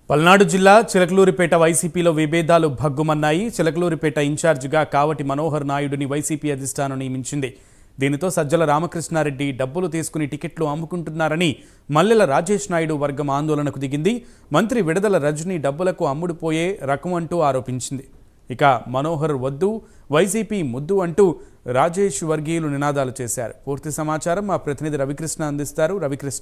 పల్నాడు జిల్లా చిలకలూరిపేట వైసీపీలో విభేదాలు భగ్గుమన్నాయి చిలకలూరిపేట ఇన్ఛార్జిగా కావటి మనోహర్ నాయుడుని వైసీపీ అధిష్టానం నియమించింది దీనితో సజ్జల రామకృష్ణారెడ్డి డబ్బులు తీసుకుని టికెట్లు అమ్ముకుంటున్నారని మల్లెల రాజేష్ నాయుడు వర్గం ఆందోళనకు దిగింది మంత్రి విడదల రజనీ డబ్బులకు అమ్ముడుపోయే రకం అంటూ ఆరోపించింది ఇక మనోహర్ వద్దు వైసీపీ ముద్దు అంటూ రాజేష్ వర్గీయులు నినాదాలు చేశారు పూర్తి సమాచారం మా ప్రతినిధి రవికృష్ణ అందిస్తారు రవికృష్ణ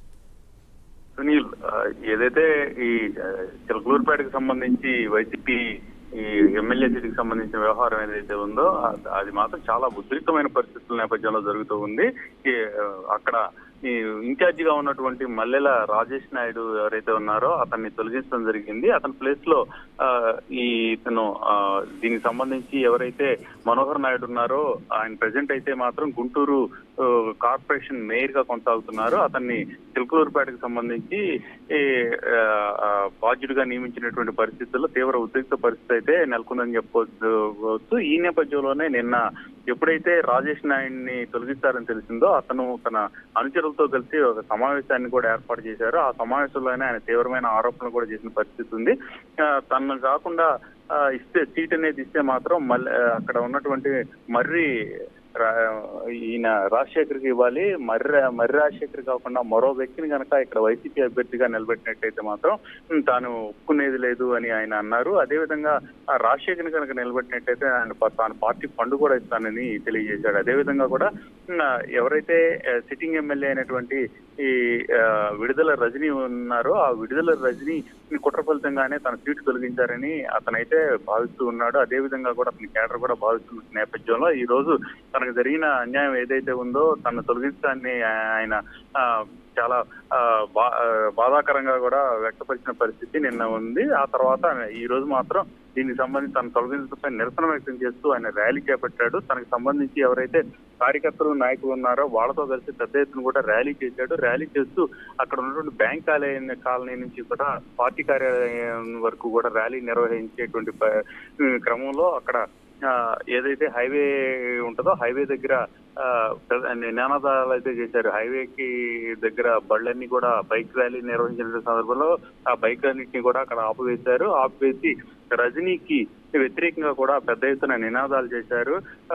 సునీల్ ఆ, ఏదైతే ఈ ఆ, చిలకలూరుపేటకు సంబంధించి వైసీపీ ఈ ఎమ్మెల్యే సీటుకి సంబంధించిన వ్యవహారం ఏదైతే ఉందో ఆ- అది మాత్రం చాలా ఉద్రిక్తమైన పరిస్థితుల నేపథ్యంలో జరుగుతూ ఉంది ఈ, ఆ, అక్కడ ఈ ఇన్ఛార్జిగా ఉన్నటువంటి మల్లెల రాజేష్ నాయుడు ఎవరైతే ఉన్నారో అతన్ని తొలగించడం జరిగింది అతని ప్లేస్ లో ఆ, ఈ ఇతను ఆ, దీనికి సంబంధించి ఎవరైతే మనోహర్ నాయుడు ఉన్నారో ఆయన ప్రెసెంట్ అయితే మాత్రం గుంటూరు ఆ, కార్పొరేషన్ మేయర్ గా కొనసాగుతున్నారు అతన్ని చిలకలూరుపేటకు సంబంధించి ఈ, ఆ, ఆ, బాధ్యుడిగా నియమించినటువంటి పరిస్థితుల్లో తీవ్ర ఉద్రిక్త పరిస్థితి అయితే నెలకొందని చెప్పుకోవచ్చు ఈ నేపథ్యంలోనే నిన్న ఎప్పుడైతే రాజేష్ నాయుడిని తొలగిస్తారని తెలిసిందో అతను తన అనుచరులతో కలిసి ఒక సమావేశాన్ని కూడా ఏర్పాటు చేశారు ఆ సమావేశంలోనే ఆయన తీవ్రమైన ఆరోపణలు కూడా చేసిన పరిస్థితి ఉంది ఆ, తనను కాకుండా ఆ, ఇస్తే సీట్ అనేది ఇస్తే మాత్రం మళ్ళీ ఆ, అక్కడ ఉన్నటువంటి మర్రి రా- ఈయన రాజశేఖర్కి ఇవ్వాలి మర్రి మర్రి రాజశేఖర్ కాకుండా మరో వ్యక్తిని కనుక ఇక్కడ వైసీపీ అభ్యర్థిగా నిలబెట్టినట్టయితే మాత్రం ఉమ్, తాను ఒప్పుకునేది లేదు అని ఆయన అన్నారు అదేవిధంగా ఆ రాజశేఖర్ని కనుక నిలబెట్టినట్టయితే ఆయన ప- తాను పార్టీ ఫండ్ కూడా ఇస్తానని తెలియజేశాడు అదేవిధంగా కూడా ఉమ్, ఎవరైతే ఆ, సిట్టింగ్ ఎమ్మెల్యే అయినటువంటి ఈ ఆ, విడుదల రజనీ ఉన్నారో ఆ విడుదల రజనీ కుట్ర ఫలితంగానే తన సీటు తొలగించారని అతనైతే భావిస్తూ ఉన్నాడు అదేవిధంగా కూడా అతని కేడర్ కూడా భావిస్తున్న నేపథ్యంలో ఈ రోజు తనకు జరిగిన అన్యాయం ఏదైతే ఉందో తన తొలగించడాన్ని ఆయన ఆ, చాలా ఆ, బా- ఆ, బాధాకరంగా కూడా వ్యక్తపరిచిన పరిస్థితి నిన్న ఉంది ఆ తర్వాత ఈ రోజు మాత్రం దీనికి సంబంధించి తన తొలగించడంపై నిరసన వ్యక్తం చేస్తూ ఆయన ర్యాలీ చేపట్టాడు తనకు సంబంధించి ఎవరైతే కార్యకర్తలు నాయకులు ఉన్నారో వాళ్ళతో కలిసి పెద్ద ఎత్తున కూడా ర్యాలీ చేశాడు ర్యాలీ చేస్తూ అక్కడ ఉన్నటువంటి బ్యాంక్ కాలనీ కాలనీ నుంచి కూడా పార్టీ కార్యాలయం వరకు కూడా ర్యాలీ నిర్వహించేటువంటి ప- క్రమంలో అక్కడ ఆ, ఏదైతే హైవే ఉంటుందో హైవే దగ్గర ఆ, పెద్ద- నినాదాలు అయితే చేశారు హైవేకి దగ్గర బళ్ళన్నీ కూడా బైక్ ర్యాలీ నిర్వహించిన సందర్భంలో ఆ బైక్ అన్నింటినీ కూడా అక్కడ ఆపివేశారు ఆపివేసి రజనీకి వ్యతిరేకంగా కూడా పెద్ద ఎత్తున నినాదాలు చేశారు ఆ,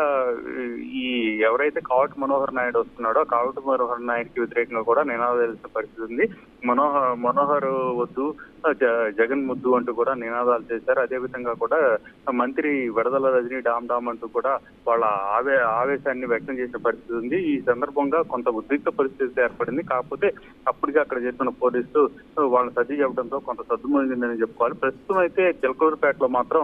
ఈ ఎవరైతే కావటి మనోహర్ నాయుడు వస్తున్నాడో కావటి మనోహర్ నాయుడుకి వ్యతిరేకంగా కూడా నినాదాలు చేసిన పరిస్థితి ఉంది మనోహర్ మనోహర్ వద్దు జ- జగన్ ముద్దు అంటూ కూడా నినాదాలు చేశారు అదే విధంగా కూడా మంత్రి విడదల రజనీ డామ్ డామ్ అంటూ కూడా వాళ్ళ ఆవే ఆవేశాన్ని వ్యక్తం చేసిన పరిస్థితి ఉంది ఈ సందర్భంగా కొంత ఉద్రిక్త పరిస్థితి ఏర్పడింది కాకపోతే అప్పటికే అక్కడ చేస్తున్న పోలీసులు వాళ్ళని సర్ది చెప్పడంతో కొంత సర్దుమణిందని చెప్పుకోవాలి ప్రస్తుతం అయితే చిలకూరుపేటలో మాత్రం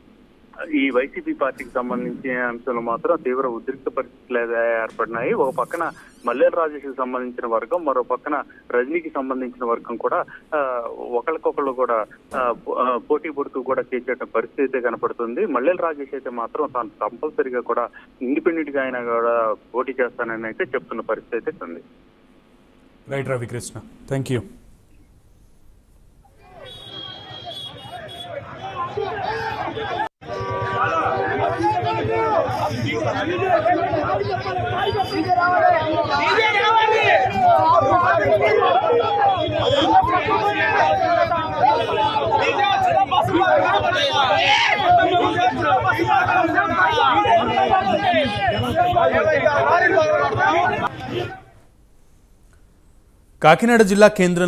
ఈ వైసీపీ పార్టీకి సంబంధించిన అంశాలు మాత్రం తీవ్ర ఉద్రిక్త పరిస్థితులు అయితే ఏర్పడినాయి ఒక పక్కన మల్లేల రాజేష్కి సంబంధించిన వర్గం మరో పక్కన రజనీకి సంబంధించిన వర్గం కూడా ఆ, ఒకరికొకళ్ళు కూడా ఆ, పో- ఆ, పోటీ పడుతూ కూడా చేసే పరిస్థితి అయితే కనపడుతుంది మల్లేల రాజేష్ అయితే మాత్రం తాను కంపల్సరీగా కూడా ఇండిపెండెంట్ గా ఆయన కూడా పోటీ చేస్తానని అయితే చెప్తున్న పరిస్థితి అయితే ఉంది right Ravikrishna thank you Kakinada జిల్లా కేంద్రం